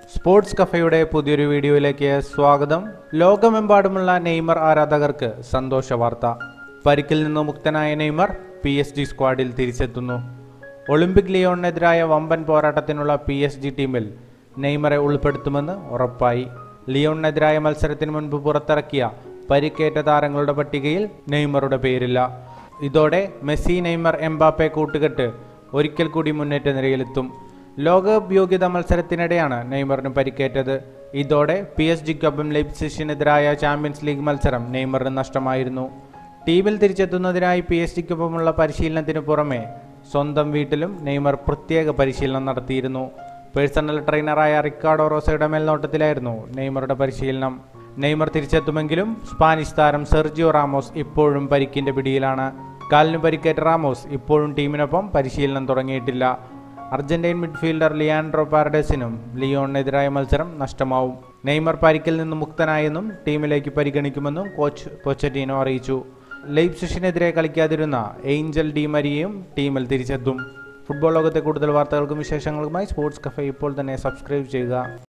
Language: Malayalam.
സ്പോർട്സ് കഫയുടെ പുതിയൊരു വീഡിയോയിലേക്ക് സ്വാഗതം ലോകമെമ്പാടുമുള്ള നെയ്മർ ആരാധകർക്ക് സന്തോഷ വാർത്ത പരിക്കിൽ നിന്ന് മുക്തനായ നെയ്മർ പി എസ് ജി സ്ക്വാഡിൽ തിരിച്ചെത്തുന്നു ഒളിമ്പിക് ലിയോണിനെതിരായ വമ്പൻ പോരാട്ടത്തിനുള്ള പി എസ് ജി ടീമിൽ നെയ്മറെ ഉൾപ്പെടുത്തുമെന്ന് ഉറപ്പായി ലിയോണിനെതിരായ മത്സരത്തിന് മുൻപ് പുറത്തിറക്കിയ പരിക്കേറ്റ താരങ്ങളുടെ പട്ടികയിൽ നെയ്മറുടെ പേരില്ല ഇതോടെ മെസ്സി നെയ്മർ എംബാപ്പെ കൂട്ടുകെട്ട് ഒരിക്കൽ കൂടി മുന്നേറ്റ നിരയിലെത്തും ലോകകപ്പ് യോഗ്യത മത്സരത്തിനിടെയാണ് നെയ്മറിന് പരിക്കേറ്റത് ഇതോടെ പി എസ് ജിക്കൊപ്പം ലെയ്പ്സിഷിനെതിരായ ചാമ്പ്യൻസ് ലീഗ് മത്സരം നെയ്മറിന് നഷ്ടമായിരുന്നു ടീമിൽ തിരിച്ചെത്തുന്നതിനായി പി എസ് ജിക്കൊപ്പമുള്ള പരിശീലനത്തിന് പുറമെ സ്വന്തം വീട്ടിലും നെയ്മർ പ്രത്യേക പരിശീലനം നടത്തിയിരുന്നു പേഴ്സണൽ ട്രെയിനറായ റിക്കാർഡോ റോസയുടെ മേൽനോട്ടത്തിലായിരുന്നു നെയ്മറുടെ പരിശീലനം നെയ്മർ തിരിച്ചെത്തുമെങ്കിലും സ്പാനിഷ് താരം സെർജിയോ റാമോസ് ഇപ്പോഴും പരിക്കിന്റെ പിടിയിലാണ് കാലിന് പരിക്കേറ്റ റാമോസ് ഇപ്പോഴും ടീമിനൊപ്പം പരിശീലനം തുടങ്ങിയിട്ടില്ല അർജന്റീൻ മിഡ്ഫീൽഡർ ലിയാൻഡ്രോ പാരഡസിനും ലിയോണിനെതിരായ മത്സരം നഷ്ടമാവും നെയ്മർ പരിക്കിൽ നിന്ന് മുക്തനായെന്നും ടീമിലേക്ക് പരിഗണിക്കുമെന്നും കോച്ച് പൊച്ചറ്റീനോ അറിയിച്ചു ലൈപ്സിഷിനെതിരെ കളിക്കാതിരുന്ന ഏഞ്ചൽ ഡി മരിയയും ടീമിൽ തിരിച്ചെത്തും ഫുട്ബോൾ ലോകത്തെ കൂടുതൽ വാർത്തകൾക്കും വിശേഷങ്ങൾക്കുമായി സ്പോർട്സ് കഫേ ഇപ്പോൾ തന്നെ സബ്സ്ക്രൈബ് ചെയ്യുക